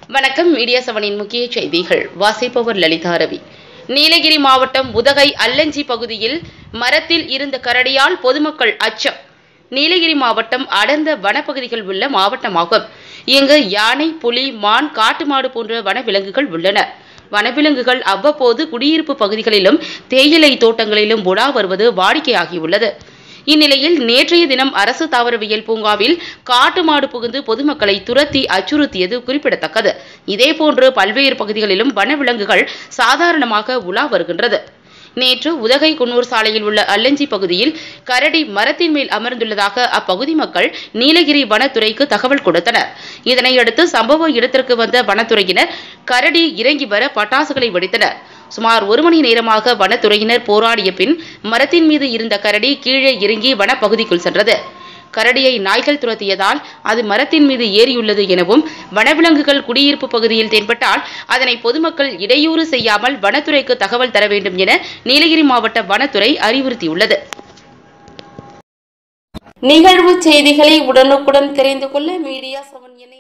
வணக்கம் மீடியா செவனின் முக்கிய செய்திகள் வாசிப்பவர் லலிதா ரவி நீலகிரி மாவட்டம் உதகை அல்லஞ்சி பகுதியில் மரத்தில் இருந்த கரடியால் பொதுமக்கள் அச்சம் நீலகிரி மாவட்டம் அடர்ந்த வனப்பகுதிகள் உள்ள மாவட்டமாகும் இங்கு யானை புலி மான் காட்டு மாடு போன்ற வனவிலங்குகள் உள்ளன வனவிலங்குகள் அவ்வப்போது குடியிருப்பு பகுதிகளிலும் தேயிலை தோட்டங்களிலும் உலா வருவது வாடிக்கையாகியுள்ளது இந்நிலையில் நேற்றைய தினம் அரசு தாவரவியல் பூங்காவில் காட்டு மாடு புகுந்து பொதுமக்களை துரத்தி அச்சுறுத்தியது குறிப்பிடத்தக்கது இதேபோன்று பல்வேறு பகுதிகளிலும் வனவிலங்குகள் சாதாரணமாக உலா வருகின்றது நேற்று உதகை குன்னூர் சாலையில் உள்ள அல்லஞ்சி பகுதியில் கரடி மரத்தின் மேல் அமர்ந்துள்ளதாக அப்பகுதி மக்கள் நீலகிரி வனத்துறைக்கு தகவல் கொடுத்தனர் இதனையடுத்து சம்பவ இடத்திற்கு வந்த வனத்துறையினர் கரடி இறங்கி வர பட்டாசுகளை வெடித்தனர் சுமார் ஒரு மணி நேரமாக வனத்துறையினர் போராடிய பின் மரத்தின் மீது இருந்த கரடி கீழே இறங்கி வனப்பகுதிக்குள் சென்றது கரடியை நாய்கள் துரத்தியதால் அது மரத்தின் மீது ஏறியுள்ளது எனவும் வனவிலங்குகள் குடியிருப்பு பகுதியில் தென்பட்டால் அதனை பொதுமக்கள் இடையூறு செய்யாமல் வனத்துறைக்கு தகவல் தர வேண்டும் என நீலகிரி மாவட்ட வனத்துறை அறிவுறுத்தியுள்ளது நிகழ்வு செய்திகளை உடனுக்குடன் தெரிந்து கொள்ள மீடியா செவன் என